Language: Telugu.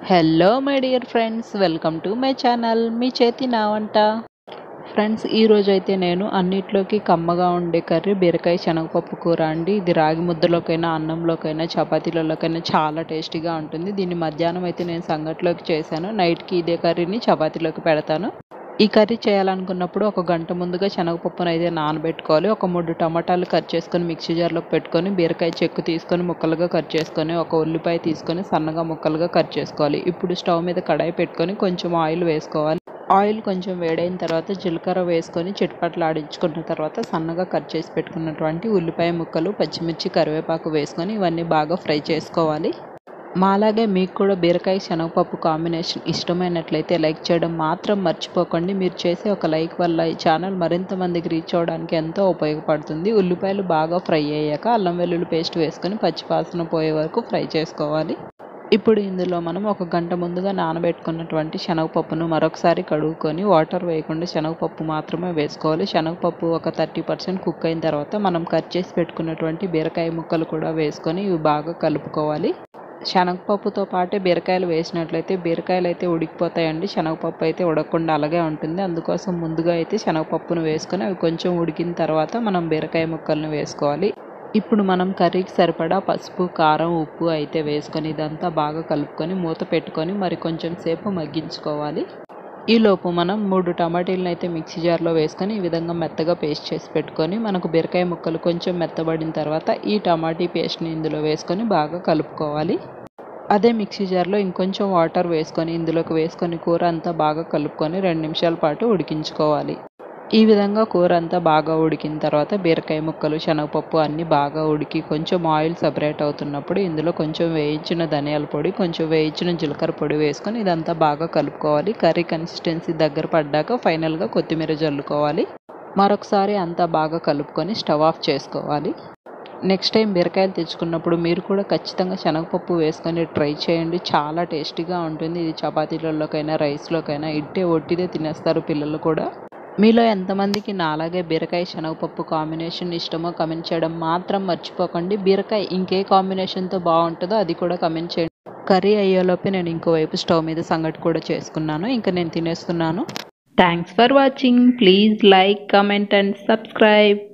hello my dear friends welcome to my channel మీ చేతి నా వంట ఫ్రెండ్స్ ఈరోజు అయితే నేను అన్నిట్లోకి కమ్మగా ఉండే కర్రీ బీరకాయ శనగపప్పు కూర అండి ఇది రాగి ముద్దలోకైనా అన్నంలోకైనా చపాతీలలోకైనా చాలా టేస్టీగా ఉంటుంది దీన్ని మధ్యాహ్నం అయితే నేను సంగట్లోకి చేశాను నైట్కి ఇదే కర్రీని చపాతీలోకి పెడతాను ఈ కర్రీ చేయాలనుకున్నప్పుడు ఒక గంట ముందుగా శనగపప్పును అయితే నానబెట్టుకోవాలి ఒక మూడు టమాటాలు కట్ చేసుకొని మిక్సీ జార్లోకి పెట్టుకొని బీరకాయ చెక్కు తీసుకొని ముక్కలుగా కట్ చేసుకొని ఒక ఉల్లిపాయ తీసుకొని సన్నగా ముక్కలుగా కట్ చేసుకోవాలి ఇప్పుడు స్టవ్ మీద కడాయి పెట్టుకొని కొంచెం ఆయిల్ వేసుకోవాలి ఆయిల్ కొంచెం వేడైన తర్వాత జీలకర్ర వేసుకొని చిట్పట్లు ఆడించుకున్న తర్వాత సన్నగా కట్ చేసి పెట్టుకున్నటువంటి ఉల్లిపాయ ముక్కలు పచ్చిమిర్చి కరివేపాకు వేసుకొని ఇవన్నీ బాగా ఫ్రై చేసుకోవాలి మాలాగే మీకు కూడా బీరకాయ శనగపప్పు కాంబినేషన్ ఇష్టమైనట్లయితే లైక్ చేయడం మాత్రం మర్చిపోకండి మీరు చేసే ఒక లైక్ వల్ల ఈ ఛానల్ మరింత మందికి రీచ్ అవ్వడానికి ఎంతో ఉపయోగపడుతుంది ఉల్లిపాయలు బాగా ఫ్రై అయ్యాక అల్లం వెల్లుల్లి పేస్ట్ వేసుకొని పచ్చివాసన పోయే వరకు ఫ్రై చేసుకోవాలి ఇప్పుడు ఇందులో మనం ఒక గంట ముందుగా నానబెట్టుకున్నటువంటి శనగపప్పును మరొకసారి కడుగుకొని వాటర్ వేయకుండా శనగపప్పు మాత్రమే వేసుకోవాలి శనగపప్పు ఒక థర్టీ పర్సెంట్ కుక్ అయిన తర్వాత మనం కట్ చేసి పెట్టుకున్నటువంటి బీరకాయ ముక్కలు కూడా వేసుకొని ఇవి బాగా కలుపుకోవాలి శనగపప్పుతో పాటే బీరకాయలు వేసినట్లయితే బీరకాయలు అయితే ఉడికిపోతాయండి శనగపప్పు అయితే ఉడకకుండా అలాగే ఉంటుంది అందుకోసం ముందుగా అయితే శనగపప్పును వేసుకొని అవి కొంచెం ఉడికిన తర్వాత మనం బీరకాయ ముక్కలను వేసుకోవాలి ఇప్పుడు మనం కర్రీకి సరిపడా పసుపు కారం ఉప్పు అయితే వేసుకొని ఇదంతా బాగా కలుపుకొని మూత పెట్టుకొని మరి కొంచెం సేపు మగ్గించుకోవాలి ఈలోపు మనం మూడు టమాటీలను అయితే మిక్సీ జార్లో వేసుకొని ఈ విధంగా మెత్తగా పేస్ట్ చేసి పెట్టుకొని మనకు బీరకాయ ముక్కలు కొంచెం మెత్తబడిన తర్వాత ఈ టమాటీ పేస్ట్ని ఇందులో వేసుకొని బాగా కలుపుకోవాలి అదే మిక్సీ జార్లో ఇంకొంచెం వాటర్ వేసుకొని ఇందులోకి వేసుకొని కూర అంతా బాగా కలుపుకొని రెండు నిమిషాల పాటు ఉడికించుకోవాలి ఈ విధంగా కూర అంతా బాగా ఉడికిన తర్వాత బీరకాయ ముక్కలు శనగపప్పు అన్నీ బాగా ఉడికి కొంచెం ఆయిల్ సపరేట్ అవుతున్నప్పుడు ఇందులో కొంచెం వేయించిన ధనియాల పొడి కొంచెం వేయించిన జీలకర్ర పొడి వేసుకొని ఇదంతా బాగా కలుపుకోవాలి కర్రీ కన్సిస్టెన్సీ దగ్గర పడ్డాక ఫైనల్గా కొత్తిమీర జల్లుకోవాలి మరొకసారి అంతా బాగా కలుపుకొని స్టవ్ ఆఫ్ చేసుకోవాలి నెక్స్ట్ టైం బీరకాయలు తెచ్చుకున్నప్పుడు మీరు కూడా ఖచ్చితంగా శనగపప్పు వేసుకొని ట్రై చేయండి చాలా టేస్టీగా ఉంటుంది ఇది చపాతీలలోకైనా రైస్లోకైనా ఇట్టే ఒట్టిదే తినేస్తారు పిల్లలు కూడా మీలో ఎంతమందికి నాలాగే బీరకాయ శనగపప్పు కాంబినేషన్ ఇష్టమో కమెంట్ చేయడం మాత్రం మర్చిపోకండి బీరకాయ ఇంకే కాంబినేషన్తో బాగుంటుందో అది కూడా కమెంట్ చేయండి కర్రీ అయ్యేలోపే నేను ఇంకోవైపు స్టవ్ మీద సంగటి కూడా చేసుకున్నాను ఇంకా నేను తినేస్తున్నాను thanks for watching please like comment and subscribe